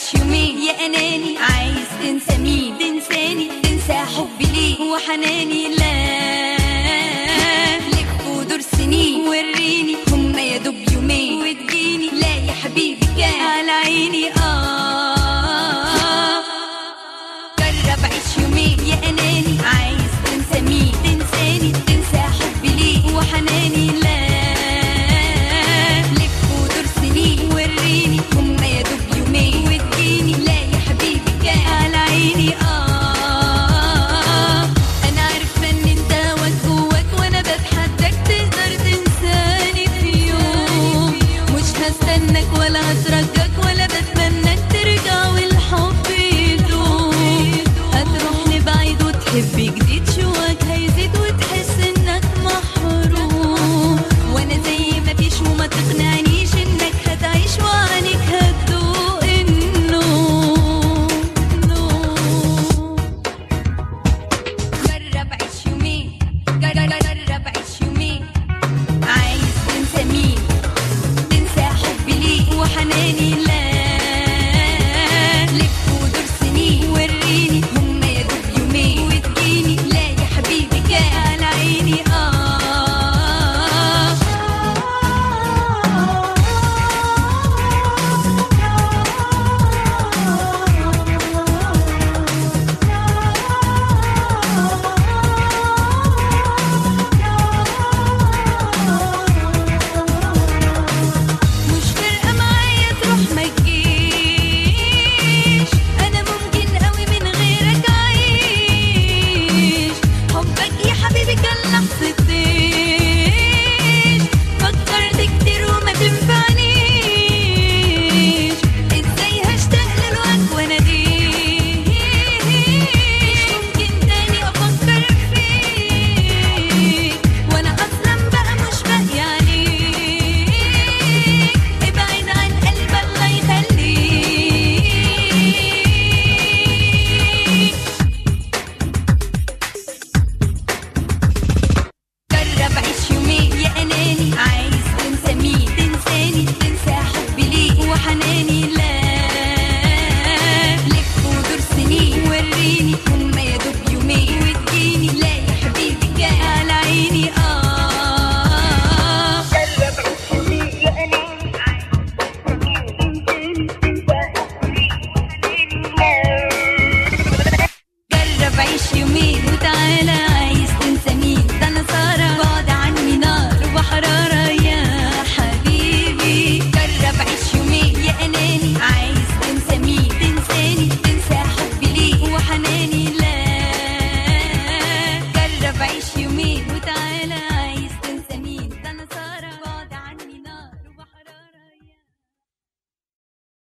عيش يومين يا اناني عايز تنسى مين تنساني تنسى حبي ليك وحناني لا لف ودور سنين وريني هما يا دوب يومين وتجيني لا يا حبيبي كان على عيني اه جرب عيش يومين يا اناني عايز تنسى مين تنساني تنسى حبي ليك وحناني لا لف ودور سنين وريني هما يا دوب يومين وتجيني لا يا حبيبي كان على عيني اه انا عارفه ان انت هواك جواك وانا بتحداك تقدر تنساني في يوم مش هستناك ولا هترجاك ولا بتمناك ترجع والحب يدوم هتروح لبعيد وتحب جديد شوك هيزيد وتحس انك محروم وانا زي ما فيش وما تقنعنيش انك هتعيش وعنك هتدوق النوم نوم جرب عيش يومين جرب جرب عيش يومين عايز تنسى مين تنسى حبي ليك وحناني لا لف ودور سنين وريني هما يا دوب يومين وتجيني لا يا حبيبي كان على عيني مش فارقة معايا تروح ما تجيش أنا ممكن قوي من غيرك أعيش حبك يا حبيبي كان لحظة